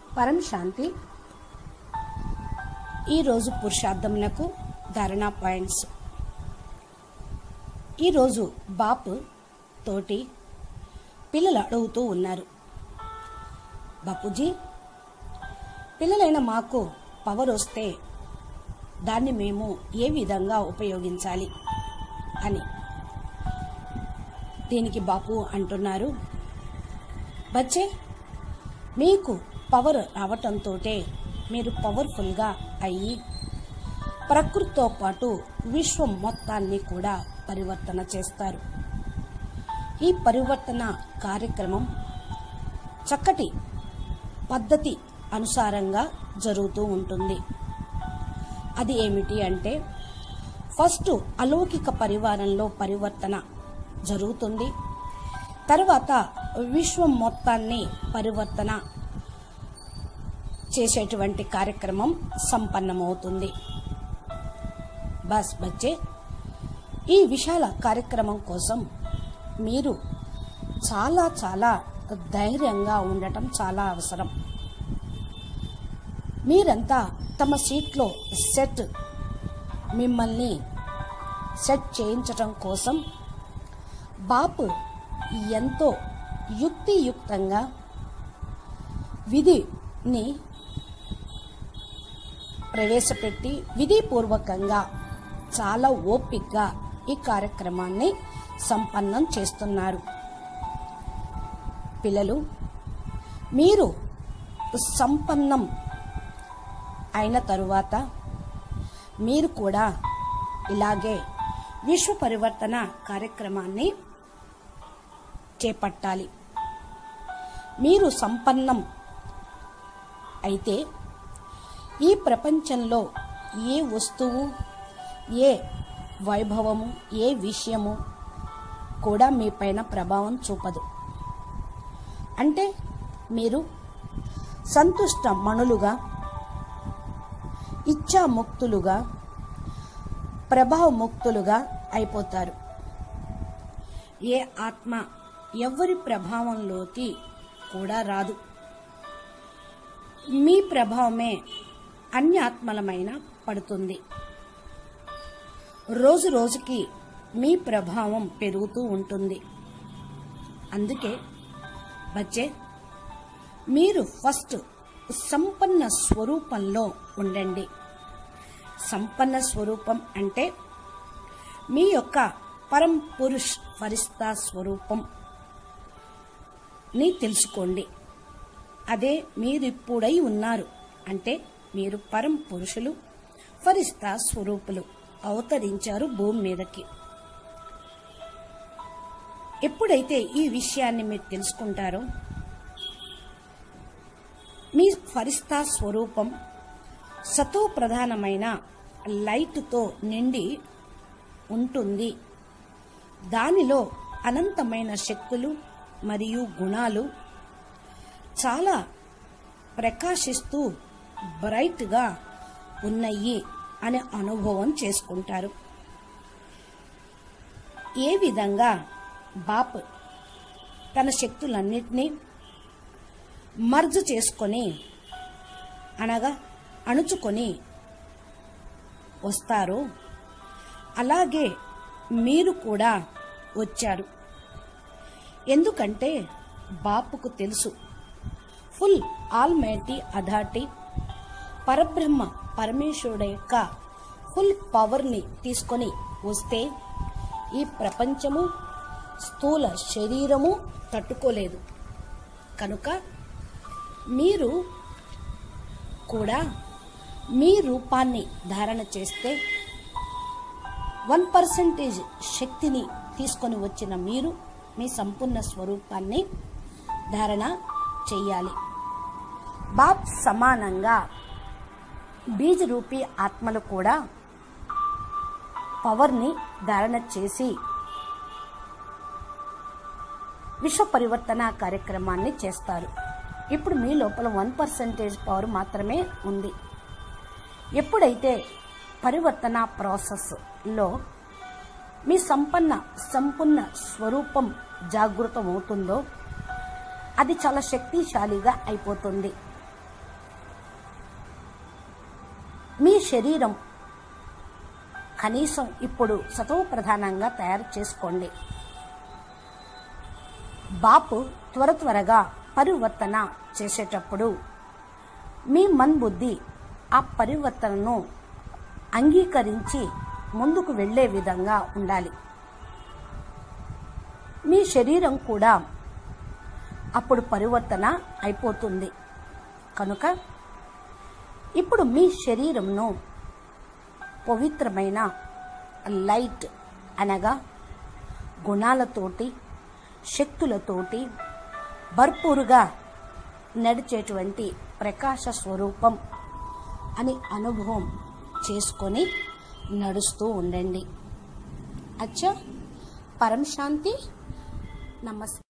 పరం శాంతి ఈరోజు పురుషార్థమునకు ధారణా పాయింట్స్ ఈరోజు బాపు తోటి పిల్లలు అడుగుతూ ఉన్నారు బాపూజీ పిల్లలైన మాకు పవర్ వస్తే దాన్ని మేము ఏ విధంగా ఉపయోగించాలి అని దీనికి బాపు అంటున్నారు బచ్చే మీకు పవర్ రావటంతో మీరు పవర్ఫుల్గా అయ్యి ప్రకృతితో పాటు విశ్వం మొత్తాన్ని కూడా పరివర్తన చేస్తారు ఈ పరివర్తన కార్యక్రమం చక్కటి పద్ధతి అనుసారంగా జరుగుతూ ఉంటుంది అది ఏమిటి అంటే ఫస్ట్ అలౌకిక పరివారంలో పరివర్తన జరుగుతుంది తర్వాత విశ్వం మొత్తాన్ని పరివర్తన చేసేటువంటి కార్యక్రమం సంపన్నమవుతుంది బస్ బచ్చే ఈ విశాల కార్యక్రమం కోసం మీరు చాలా చాలా ధైర్యంగా ఉండటం చాలా అవసరం మీరంతా తమ సీట్లో సెట్ మిమ్మల్ని సెట్ చేయించటం కోసం బాపు ఎంతో యుక్తియుక్తంగా విధిని ప్రవేశపెట్టి విధిపూర్వకంగా చాలా ఓపికగా ఈ కార్యక్రమాన్ని సంపన్నం చేస్తున్నారు పిల్లలు మీరు సంపన్నం అయిన తరువాత మీరు కూడా ఇలాగే విశ్వ పరివర్తన కార్యక్రమాన్ని చేపట్టాలి మీరు సంపన్నం అయితే ఈ ప్రపంచంలో ఏ వస్తువు ఏ వైభవము ఏ విషయము కూడా మీ పైన ప్రభావం చూపదు అంటే మీరు సంతుష్ట మణులుగా ఇచ్ఛాముక్తులుగా ప్రభావముక్తులుగా అయిపోతారు ఏ ఆత్మ ఎవరి ప్రభావంలోకి కూడా రాదు మీ ప్రభావమే అన్ని ఆత్మలమైన పడుతుంది రోజు రోజుకి మీ ప్రభావం పెరుగుతూ ఉంటుంది అందుకే బచ్చే మీరు ఫస్ట్ సంపన్న స్వరూపంలో ఉండండి సంపన్న స్వరూపం అంటే మీ యొక్క పరం పురుష్ ఫరిస్తా స్వరూపం ని తెలుసుకోండి అదే మీరిప్పుడై ఉన్నారు అంటే మీరు పరం పురుషులు ఫరిస్తా స్వరూపులు అవతరించారు భూమి మీదకి ఎప్పుడైతే ఈ విషయాన్ని మీరు తెలుసుకుంటారో మీ ఫరిస్తా స్వరూపం సతో ప్రధానమైన లైట్తో నిండి ఉంటుంది దానిలో అనంతమైన శక్తులు మరియు గుణాలు చాలా ప్రకాశిస్తూ బ్రైట్గా ఉన్నాయి అనే అనుభవం చేసుకుంటారు ఏ విధంగా బాప్ తన శక్తులన్నిటినీ మర్జ్ చేసుకొని అనగా అణుచుకొని వస్తారో అలాగే మీరు కూడా వచ్చారు ఎందుకంటే బాపుకు తెలుసు ఫుల్ ఆల్మైటీ అథారిటీ పరబ్రహ్మ పరమేశ్వరుడు యొక్క ఫుల్ పవర్ని తీసుకొని వస్తే ఈ ప్రపంచము స్థూల శరీరము తట్టుకోలేదు కనుక మీరు కూడా మీ రూపాన్ని ధారణ చేస్తే వన్ పర్సెంటేజ్ శక్తిని తీసుకొని వచ్చిన మీరు మీ సంపూర్ణ స్వరూపాన్ని ధారణ చెయ్యాలి బాప్ సమానంగా బీజ్ రూపీ ఆత్మలు కూడా పవర్ని ధారణ చేసి విశ్వ పరివర్తన కార్యక్రమాన్ని చేస్తారు ఇప్పుడు మీ లోపల వన్ పర్సెంటేజ్ పవర్ మాత్రమే ఉంది ఎప్పుడైతే పరివర్తన ప్రాసెస్లో మీ సంపన్న సంపూర్ణ స్వరూపం జాగృతమవుతుందో అది చాలా శక్తిశాలిగా అయిపోతుంది శరీరం కనీసం ఇప్పుడు సతవ ప్రధానంగా తయారు చేసుకోండి బాపు త్వర త్వరగా పరివర్తన చేసేటప్పుడు మీ మన్బుద్ధి ఆ పరివర్తనను అంగీకరించి ముందుకు వెళ్ళే విధంగా ఉండాలి మీ శరీరం కూడా అప్పుడు పరివర్తన అయిపోతుంది కనుక ఇప్పుడు మీ శరీరంను పవిత్రమైన లైట్ అనగా గుణాలతోటి శక్తులతోటి భర్పూరుగా నడిచేటువంటి ప్రకాశ స్వరూపం అని అనుభవం చేసుకొని నడుస్తూ ఉండండి అచ్చా పరం శాంతి నమస్తే